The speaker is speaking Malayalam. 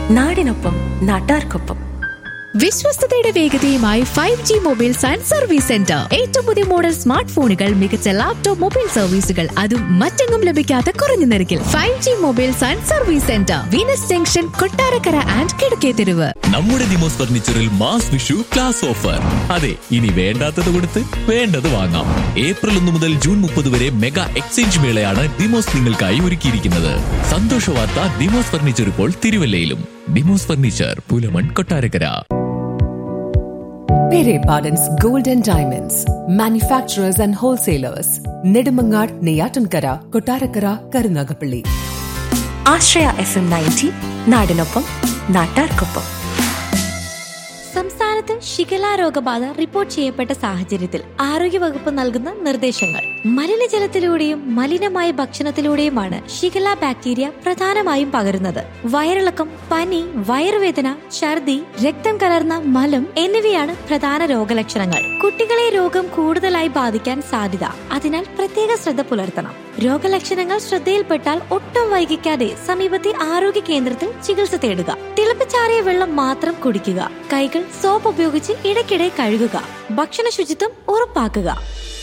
നാടിനൊപ്പം നാട്ടാർക്കൊപ്പം വിശ്വസ്തയുടെ വേഗതയുമായി five G mobiles and service centre ഏറ്റവും പുതിയ മോഡൽ സ്മാർട്ട് ഫോണുകൾ മികച്ച ലാപ്ടോപ്പ് മൊബൈൽ സർവീസുകൾ അതും മറ്റെങ്ങും ലഭിക്കാത്ത കുറഞ്ഞ നിരക്കിൽ five G mobiles and service centre Venus junction Kottarakkara and Kizhakketheruvu നമ്മുടെ നിമോസ് ഫർണിച്ചറിൽ മാസ് വിഷു ക്ലാസ് ഓഫർ അതെ ഇനി വേണ്ടാത്തത് കൊടുത്ത് വേണ്ടത് വാങ്ങാം ഏപ്രിൽ ഒന്ന് മുതൽ ജൂൺ മുപ്പത് വരെ മെഗാ എക്സ്ചേഞ്ച് മേളയാണ് ഡിമോസ് നിങ്ങൾക്കായി ഒരുക്കിയിരിക്കുന്നത് സന്തോഷ വാർത്ത ഡിമോസ് ഫർണിച്ചർ ഇപ്പോൾ തിരുവല്ലയിലും Demos furniture Pulamon Kottarakkara Pere Pardon's Golden Diamonds, manufacturers and wholesalers, Nedumangad, Neyatankara, Kotarakara, Karunagapalli. Ashraya F M ninety നാടിനൊപ്പം നാട്ടാർക്കൊപ്പം സംസ്ഥാനത്ത് ഷിഗല രോഗബാധ റിപ്പോർട്ട് ചെയ്യപ്പെട്ട സാഹചര്യത്തിൽ ആരോഗ്യവകുപ്പ് നൽകുന്ന നിർദ്ദേശങ്ങൾ മലിനജലത്തിലൂടെയും മലിനമായ ഭക്ഷണത്തിലൂടെയുമാണ് ഷിഗല ബാക്ടീരിയ പ്രധാനമായും പകരുന്നത് വയറിളക്കം പനി വയറുവേദന ഛർദി രക്തം കലർന്ന മലം എന്നിവയാണ് പ്രധാന രോഗലക്ഷണങ്ങൾ കുട്ടികളെ രോഗം കൂടുതലായി ബാധിക്കാൻ സാധ്യത അതിനാൽ പ്രത്യേക ശ്രദ്ധ പുലർത്തണം രോഗലക്ഷണങ്ങൾ ശ്രദ്ധയിൽപ്പെട്ടാൽ ഒട്ടും വൈകിക്കാതെ സമീപത്തെ ആരോഗ്യ കേന്ദ്രത്തിൽ ചികിത്സ തേടുക തിളപ്പിച്ചാറിയ വെള്ളം മാത്രം കുടിക്കുക കൈകൾ സോപ്പ് ഉപയോഗിച്ച് ഇടയ്ക്കിടെ കഴുകുക ഭക്ഷണ ശുചിത്വം ഉറപ്പാക്കുക